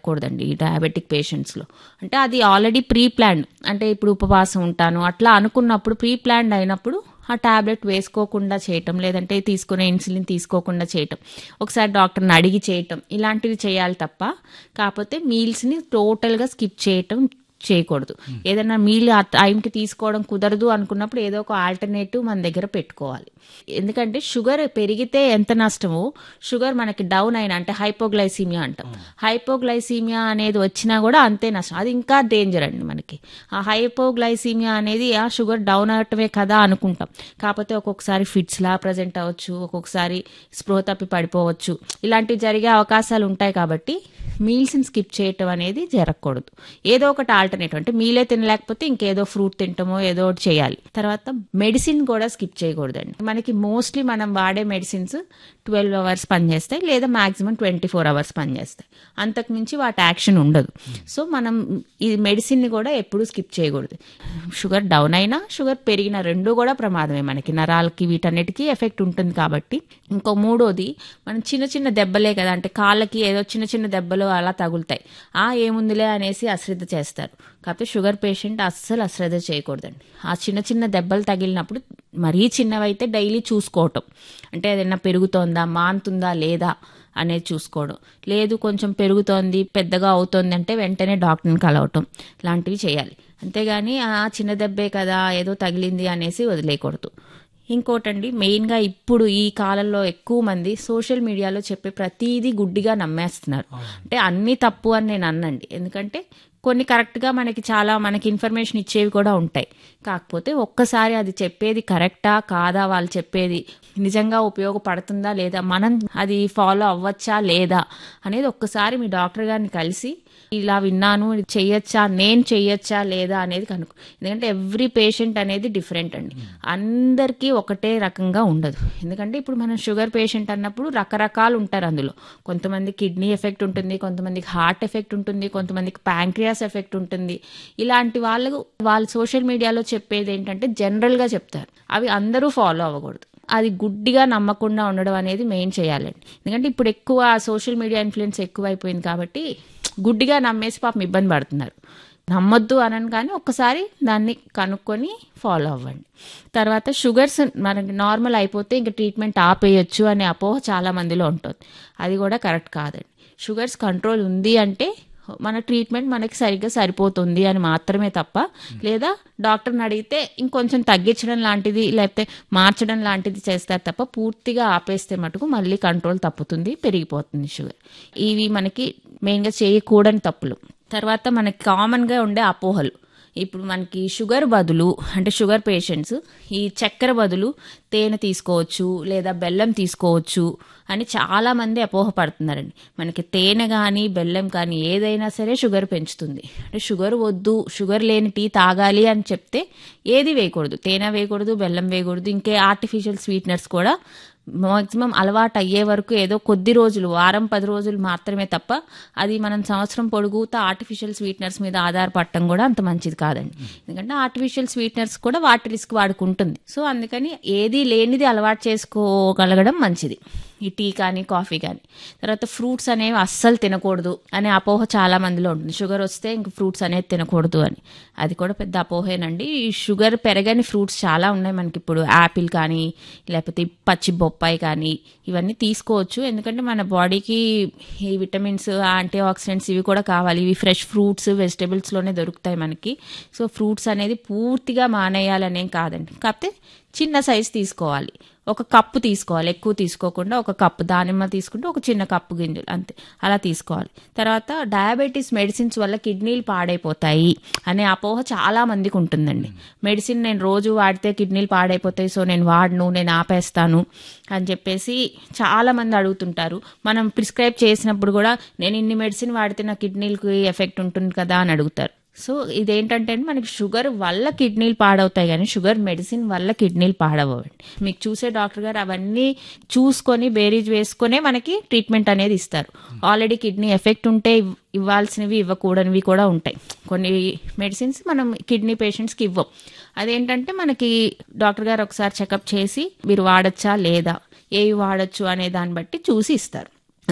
జరగకూడదండి ఈ డయాబెటిక్ పేషెంట్స్లో అంటే అది ఆల్రెడీ ప్రీ ప్లాన్డ్ అంటే ఇప్పుడు ఉపవాసం ఉంటాను అట్లా అనుకున్నప్పుడు ప్రీ ప్లాన్డ్ అయినప్పుడు ఆ టాబ్లెట్ వేసుకోకుండా చేయటం లేదంటే తీసుకునే ఇన్సులిన్ తీసుకోకుండా చేయటం ఒకసారి డాక్టర్ని అడిగి చేయటం ఇలాంటివి చేయాలి తప్ప కాకపోతే మీల్స్ని టోటల్గా స్కిప్ చేయటం చేయకూడదు ఏదైనా మీల్ ఆ టైంకి తీసుకోవడం కుదరదు అనుకున్నప్పుడు ఏదో ఒక ఆల్టర్నేటివ్ మన దగ్గర పెట్టుకోవాలి ఎందుకంటే షుగర్ పెరిగితే ఎంత నష్టమో షుగర్ మనకి డౌన్ అయిన అంటే హైపోగ్లైసీమియా అంటాం హైపోగ్లైసీమియా అనేది వచ్చినా కూడా అంతే నష్టం అది ఇంకా డేంజర్ అండి మనకి ఆ హైపోగ్లైసీమియా అనేది ఆ షుగర్ డౌన్ అవటమే కదా అనుకుంటాం కాకపోతే ఒక్కొక్కసారి ఫిట్స్ లా ప్రజెంట్ అవ్వచ్చు ఒక్కొక్కసారి స్పృహ తప్పి పడిపోవచ్చు ఇలాంటివి జరిగే అవకాశాలు ఉంటాయి కాబట్టి మీల్స్ని స్కిప్ చేయటం అనేది జరగకూడదు ఏదో ఒకటి ఆల్టర్నేటివ్ అంటే మీలే తినలేకపోతే ఇంకేదో ఫ్రూట్ తింటామో ఏదో ఒకటి చేయాలి తర్వాత మెడిసిన్ కూడా స్కిప్ చేయకూడదండి మనకి మోస్ట్లీ మనం వాడే మెడిసిన్స్ ట్వెల్వ్ అవర్స్ పనిచేస్తాయి లేదా మాక్సిమం ట్వంటీ ఫోర్ అవర్స్ పనిచేస్తాయి అంతకు మించి వాటి యాక్షన్ ఉండదు సో మనం ఈ మెడిసిన్ని కూడా ఎప్పుడూ స్కిప్ చేయకూడదు షుగర్ డౌన్ అయినా షుగర్ పెరిగిన రెండు కూడా ప్రమాదమే మనకి నరాలకి వీటన్నిటికీ ఎఫెక్ట్ ఉంటుంది కాబట్టి ఇంకో మూడోది మనం చిన్న చిన్న దెబ్బలే కదా అంటే కాళ్ళకి ఏదో చిన్న చిన్న దెబ్బలు అలా తగులుతాయి ఆ ఏముందిలే అనేసి అశ్రద్ధ చేస్తారు కాకపోతే షుగర్ పేషెంట్ అస్సలు అశ్రద్ధ చేయకూడదండి ఆ చిన్న చిన్న దెబ్బలు తగిలినప్పుడు మరీ చిన్నవైతే డైలీ చూసుకోవటం అంటే ఏదైనా పెరుగుతోందా మానుతుందా లేదా అనేది చూసుకోవడం లేదు కొంచెం పెరుగుతోంది పెద్దగా అవుతోంది అంటే వెంటనే డాక్టర్ని కలవటం లాంటివి చేయాలి అంతేగాని ఆ చిన్న దెబ్బే కదా ఏదో తగిలింది అనేసి వదిలేయకూడదు ఇంకోటండి మెయిన్గా ఇప్పుడు ఈ కాలంలో ఎక్కువ మంది సోషల్ మీడియాలో చెప్పే ప్రతిదీ గుడ్డిగా నమ్మేస్తున్నారు అంటే అన్ని తప్పు అని నేను అన్నండి ఎందుకంటే కొన్ని కరెక్ట్గా మనకి చాలా మనకి ఇన్ఫర్మేషన్ ఇచ్చేవి కూడా ఉంటాయి కాకపోతే ఒక్కసారి అది చెప్పేది కరెక్టా కాదా వాళ్ళు చెప్పేది నిజంగా ఉపయోగపడుతుందా లేదా మనం అది ఫాలో అవ్వచ్చా లేదా అనేది ఒక్కసారి మీ డాక్టర్ గారిని కలిసి ఇలా విన్నాను ఇది చెయ్యొచ్చా నేను చెయ్యొచ్చా లేదా అనేది కనుక్కో ఎందుకంటే ఎవ్రీ పేషెంట్ అనేది డిఫరెంట్ అండి అందరికీ ఒకటే రకంగా ఉండదు ఎందుకంటే ఇప్పుడు మనం షుగర్ పేషెంట్ అన్నప్పుడు రకరకాలు ఉంటారు అందులో కొంతమంది కిడ్నీ ఎఫెక్ట్ ఉంటుంది కొంతమందికి హార్ట్ ఎఫెక్ట్ ఉంటుంది కొంతమందికి ప్యాంక్రియాస్ ఎఫెక్ట్ ఉంటుంది ఇలాంటి వాళ్ళకు వాళ్ళు సోషల్ మీడియాలో చెప్పేది ఏంటంటే జనరల్గా చెప్తారు అవి అందరూ ఫాలో అవ్వకూడదు అది గుడ్డిగా నమ్మకుండా ఉండడం అనేది మెయిన్ చేయాలండి ఎందుకంటే ఇప్పుడు ఎక్కువ సోషల్ మీడియా ఇన్ఫ్లుయెన్స్ ఎక్కువైపోయింది కాబట్టి గుడ్డిగా నమ్మేసి పాపం ఇబ్బంది పడుతున్నారు నమ్మొద్దు అనను కానీ ఒక్కసారి దాన్ని కనుక్కొని ఫాలో అవ్వండి తర్వాత షుగర్స్ మనకి నార్మల్ అయిపోతే ఇంకా ట్రీట్మెంట్ ఆపేయచ్చు అనే అపోహ చాలా మందిలో ఉంటుంది అది కూడా కరెక్ట్ కాదండి షుగర్స్ కంట్రోల్ ఉంది అంటే మన ట్రీట్మెంట్ మనకి సరిగ్గా సరిపోతుంది అని మాత్రమే తప్ప లేదా డాక్టర్ని అడిగితే ఇంకొంచెం తగ్గించడం లాంటిది లేకపోతే మార్చడం లాంటిది చేస్తారు తప్ప పూర్తిగా ఆపేస్తే మటుకు మళ్ళీ కంట్రోల్ తప్పుతుంది పెరిగిపోతుంది షుగర్ ఇవి మనకి మెయిన్గా చేయకూడని తప్పులు తర్వాత మనకి కామన్గా ఉండే అపోహలు ఇప్పుడు మనకి షుగర్ బదులు అంటే షుగర్ పేషెంట్స్ ఈ చక్కెర బదులు తేనె తీసుకోవచ్చు లేదా బెల్లం తీసుకోవచ్చు అని చాలా మంది అపోహపడుతున్నారండి మనకి తేనె కానీ బెల్లం కానీ ఏదైనా సరే షుగర్ పెంచుతుంది అంటే షుగర్ వద్దు షుగర్ లేని టీ తాగాలి అని చెప్తే ఏది వేయకూడదు తేనె వేయకూడదు బెల్లం వేయకూడదు ఇంకే ఆర్టిఫిషియల్ స్వీట్నర్స్ కూడా మాక్సిమం అలవాటు అయ్యే వరకు ఏదో కొద్ది రోజులు వారం పది రోజులు మాత్రమే తప్ప అది మనం సంవత్సరం పొడుగుతా ఆర్టిఫిషియల్ స్వీట్నర్స్ మీద ఆధారపడటం కూడా అంత మంచిది కాదండి ఎందుకంటే ఆర్టిఫిషియల్ స్వీట్నర్స్ కూడా వాటి రిస్క్ వాడుకుంటుంది సో అందుకని ఏది లేనిది అలవాటు చేసుకోగలగడం మంచిది ఈ టీ కానీ కాఫీ కానీ తర్వాత ఫ్రూట్స్ అనేవి అస్సలు తినకూడదు అనే అపోహ చాలా మందిలో ఉంటుంది షుగర్ వస్తే ఇంక ఫ్రూట్స్ అనేది తినకూడదు అని అది కూడా పెద్ద అపోహేనండి ఈ షుగర్ పెరగని ఫ్రూట్స్ చాలా ఉన్నాయి మనకి ఇప్పుడు యాపిల్ కానీ లేకపోతే పచ్చి బొప్పాయి కానీ ఇవన్నీ తీసుకోవచ్చు ఎందుకంటే మన బాడీకి ఈ విటమిన్స్ యాంటీ ఆక్సిడెంట్స్ ఇవి కూడా కావాలి ఇవి ఫ్రెష్ ఫ్రూట్స్ వెజిటేబుల్స్లోనే దొరుకుతాయి మనకి సో ఫ్రూట్స్ అనేది పూర్తిగా మానేయాలనేం కాదండి కాకపోతే చిన్న సైజ్ తీసుకోవాలి ఒక కప్పు తీసుకోవాలి ఎక్కువ తీసుకోకుండా ఒక కప్పు దానిమ్మ తీసుకుంటే ఒక చిన్న కప్పు గింజలు అంతే అలా తీసుకోవాలి తర్వాత డయాబెటీస్ మెడిసిన్స్ వల్ల కిడ్నీలు పాడైపోతాయి అనే అపోహ చాలా మందికి ఉంటుందండి మెడిసిన్ నేను రోజు వాడితే కిడ్నీలు పాడైపోతాయి సో నేను వాడను నేను ఆపేస్తాను అని చెప్పేసి చాలా మంది అడుగుతుంటారు మనం ప్రిస్క్రైబ్ చేసినప్పుడు కూడా నేను ఇన్ని మెడిసిన్ వాడితే నా కిడ్నీలకి ఎఫెక్ట్ ఉంటుంది కదా అని అడుగుతారు సో ఇదేంటంటే మనకి షుగర్ వల్ల కిడ్నీలు పాడవుతాయి కానీ షుగర్ మెడిసిన్ వల్ల కిడ్నీలు పాడవండి మీకు చూసే డాక్టర్ గారు అవన్నీ చూసుకొని బేరీజ్ వేసుకొనే మనకి ట్రీట్మెంట్ అనేది ఇస్తారు ఆల్రెడీ కిడ్నీ ఎఫెక్ట్ ఉంటే ఇవ్వాల్సినవి ఇవ్వకూడనివి కూడా ఉంటాయి కొన్ని మెడిసిన్స్ మనం కిడ్నీ పేషెంట్స్కి ఇవ్వం అదేంటంటే మనకి డాక్టర్ గారు ఒకసారి చెకప్ చేసి మీరు వాడచ్చా లేదా ఏవి వాడచ్చు అనే దాన్ని బట్టి చూసి ఇస్తారు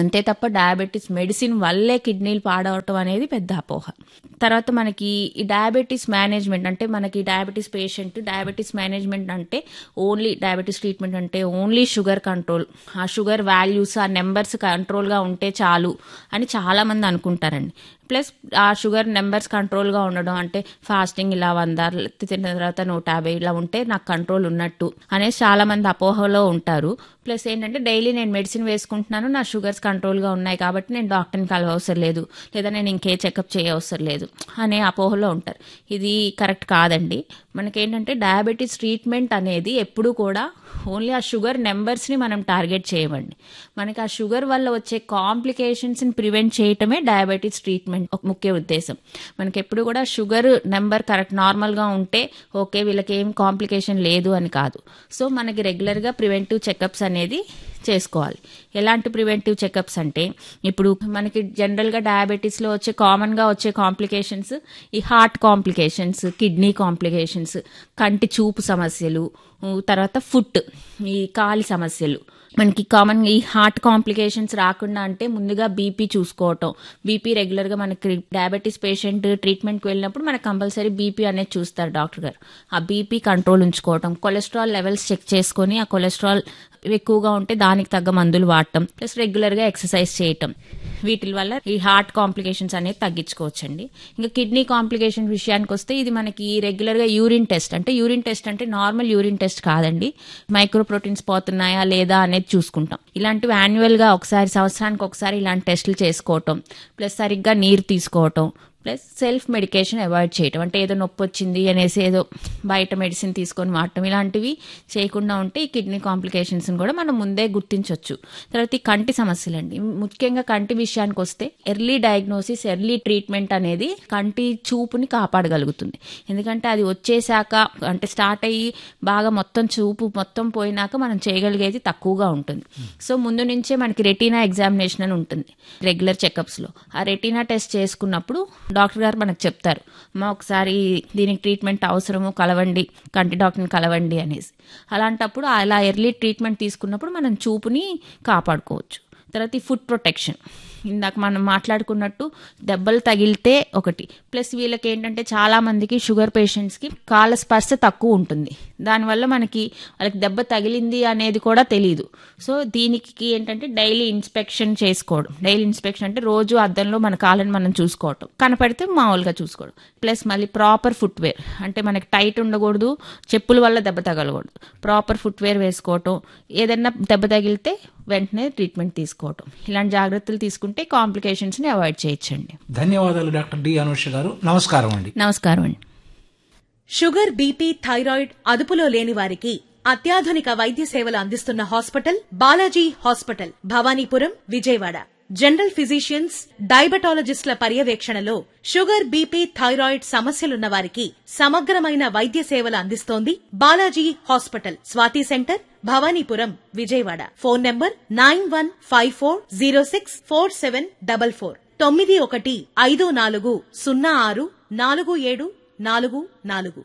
అంతే తప్ప డయాబెటీస్ మెడిసిన్ వల్లే కిడ్నీలు పాడవటం అనేది పెద్ద అపోహ తర్వాత మనకి ఈ డయాబెటీస్ మేనేజ్మెంట్ అంటే మనకి డయాబెటీస్ పేషెంట్ డయాబెటీస్ మేనేజ్మెంట్ అంటే ఓన్లీ డయాబెటీస్ ట్రీట్మెంట్ అంటే ఓన్లీ షుగర్ కంట్రోల్ ఆ షుగర్ వాల్యూస్ ఆ నెంబర్స్ కంట్రోల్గా ఉంటే చాలు అని చాలా మంది అనుకుంటారండి ప్లస్ ఆ షుగర్ నెంబర్స్ కంట్రోల్గా ఉండడం అంటే ఫాస్టింగ్ ఇలా వంద తిన్న తర్వాత నూట యాభై ఇలా ఉంటే నాకు కంట్రోల్ ఉన్నట్టు అనేసి చాలా మంది అపోహలో ఉంటారు ప్లస్ ఏంటంటే డైలీ నేను మెడిసిన్ వేసుకుంటున్నాను నా షుగర్స్ కంట్రోల్గా ఉన్నాయి కాబట్టి నేను డాక్టర్ని కలవవసరం లేదు లేదా నేను ఇంకే చెకప్ చేయవసరం లేదు అనే అపోహలో ఉంటారు ఇది కరెక్ట్ కాదండి మనకేంటంటే డయాబెటీస్ ట్రీట్మెంట్ అనేది ఎప్పుడు కూడా ఓన్లీ ఆ షుగర్ నెంబర్స్ని మనం టార్గెట్ చేయమండి మనకి ఆ షుగర్ వల్ల వచ్చే కాంప్లికేషన్స్ని ప్రివెంట్ చేయటమే డయాబెటీస్ ట్రీట్మెంట్ ఒక ముఖ్య ఉద్దేశం మనకి ఎప్పుడు కూడా షుగర్ నెంబర్ కరెక్ట్ నార్మల్గా ఉంటే ఓకే వీళ్ళకి ఏం కాంప్లికేషన్ లేదు అని కాదు సో మనకి రెగ్యులర్గా ప్రివెంటివ్ చెకప్స్ అనేది చేసుకోవాలి ఎలాంటి ప్రివెంటివ్ చెకప్స్ అంటే ఇప్పుడు మనకి జనరల్గా డయాబెటీస్లో వచ్చే కామన్గా వచ్చే కాంప్లికేషన్స్ ఈ హార్ట్ కాంప్లికేషన్స్ కిడ్నీ కాంప్లికేషన్స్ కంటి చూపు సమస్యలు తర్వాత ఫుట్ ఈ కాలి సమస్యలు మనకి కామన్ ఈ హార్ట్ కాంప్లికేషన్స్ రాకుండా అంటే ముందుగా బీపీ చూసుకోవటం బీపీ రెగ్యులర్గా మనకి డయాబెటీస్ పేషెంట్ ట్రీట్మెంట్కి వెళ్ళినప్పుడు మనకు కంపల్సరీ బీపీ అనేది చూస్తారు డాక్టర్ గారు ఆ బీపీ కంట్రోల్ ఉంచుకోవటం కొలెస్ట్రాల్ లెవెల్స్ చెక్ చేసుకొని ఆ కొలెస్ట్రాల్ ఎక్కువగా ఉంటే దానికి తగ్గ మందులు వాడటం ప్లస్ రెగ్యులర్గా ఎక్సర్సైజ్ చేయటం వీటి వల్ల ఈ హార్ట్ కాంప్లికేషన్స్ అనేది తగ్గించుకోవచ్చండి ఇంకా కిడ్నీ కాంప్లికేషన్ విషయానికి వస్తే ఇది మనకి రెగ్యులర్గా యూరిన్ టెస్ట్ అంటే యూరిన్ టెస్ట్ అంటే నార్మల్ యూరిన్ టెస్ట్ కాదండి మైక్రో ప్రోటీన్స్ పోతున్నాయా లేదా అనేది చూసుకుంటాం ఇలాంటివి యాన్యువల్గా ఒకసారి సంవత్సరానికి ఒకసారి ఇలాంటి టెస్టులు చేసుకోవటం ప్లస్ సరిగ్గా నీరు తీసుకోవటం ప్లస్ సెల్ఫ్ మెడికేషన్ అవాయిడ్ చేయటం అంటే ఏదో నొప్పి వచ్చింది అనేసి ఏదో బయట మెడిసిన్ తీసుకొని వాడటం ఇలాంటివి చేయకుండా ఉంటే ఈ కిడ్నీ కాంప్లికేషన్స్ని కూడా మనం ముందే గుర్తించవచ్చు తర్వాత ఈ కంటి సమస్యలండి ముఖ్యంగా కంటి విషయానికి వస్తే ఎర్లీ డయాగ్నోసిస్ ఎర్లీ ట్రీట్మెంట్ అనేది కంటి చూపుని కాపాడగలుగుతుంది ఎందుకంటే అది వచ్చేసాక అంటే స్టార్ట్ అయ్యి బాగా మొత్తం చూపు మొత్తం పోయినాక మనం చేయగలిగేది తక్కువగా ఉంటుంది సో ముందు నుంచే మనకి రెటీనా ఎగ్జామినేషన్ అని ఉంటుంది రెగ్యులర్ చెకప్స్లో ఆ రెటీనా టెస్ట్ చేసుకున్నప్పుడు డాక్టర్ గారు మనకు చెప్తారు మా ఒకసారి దీనికి ట్రీట్మెంట్ అవసరము కలవండి కంటి డాక్టర్ని కలవండి అనేసి అలాంటప్పుడు అలా ఎర్లీ ట్రీట్మెంట్ తీసుకున్నప్పుడు మనం చూపుని కాపాడుకోవచ్చు తర్వాత ఈ ఫుడ్ ప్రొటెక్షన్ ఇందాక మనం మాట్లాడుకున్నట్టు దెబ్బలు తగిలితే ఒకటి ప్లస్ వీళ్ళకి ఏంటంటే చాలా మందికి షుగర్ పేషెంట్స్కి కాళ్ళ స్పర్శ తక్కువ ఉంటుంది దానివల్ల మనకి వాళ్ళకి దెబ్బ తగిలింది అనేది కూడా తెలియదు సో దీనికి ఏంటంటే డైలీ ఇన్స్పెక్షన్ చేసుకోవడం డైలీ ఇన్స్పెక్షన్ అంటే రోజు అద్దంలో మన కాళ్ళని మనం చూసుకోవటం కనపడితే మామూలుగా చూసుకోవడం ప్లస్ మళ్ళీ ప్రాపర్ ఫుట్వేర్ అంటే మనకి టైట్ ఉండకూడదు చెప్పుల వల్ల దెబ్బ తగలకూడదు ప్రాపర్ ఫుట్వేర్ వేసుకోవటం ఏదైనా దెబ్బ తగిలితే వెంటనే ట్రీట్మెంట్ తీసుకోవటం ఇలాంటి జాగ్రత్తలు తీసుకుంటే కాంప్లికేషన్స్ని అవాయిడ్ చేయొచ్చండి ధన్యవాదాలు డాక్టర్ డి అనుష గారు నమస్కారం అండి నమస్కారం అండి షుగర్ బీపీ థైరాయిడ్ అదుపులో లేని వారికి అత్యాధునిక వైద్య సేవలు అందిస్తున్న hospital Balaji hospital Bhavanipuram Vijayawada general physicians డయాబెటాలజిస్టుల పర్యవేక్షణలో షుగర్ బీపీ థైరాయిడ్ సమస్యలున్న వారికి సమగ్రమైన వైద్య సేవలు అందిస్తోంది Balaji hospital Swathi centre Bhavanipuram Vijayawada phone number nine one five four zero six four seven double four తొమ్మిది ఒకటి ఐదు నాలుగు సున్నా ఆరు నాలుగు ఏడు నాలుగు నాలుగు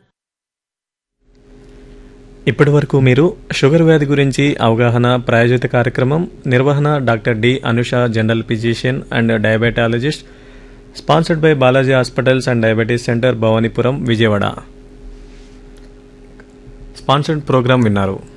ఇప్పటి వరకు మీరు షుగర్ వ్యాధి గురించి అవగాహన ప్రాయోజిత కార్యక్రమం నిర్వహణ doctor D Anusha general physician and diabetologist sponsored by Balaji hospitals and diabetes centre Bhavanipuram Vijayawada sponsored programme విన్నారు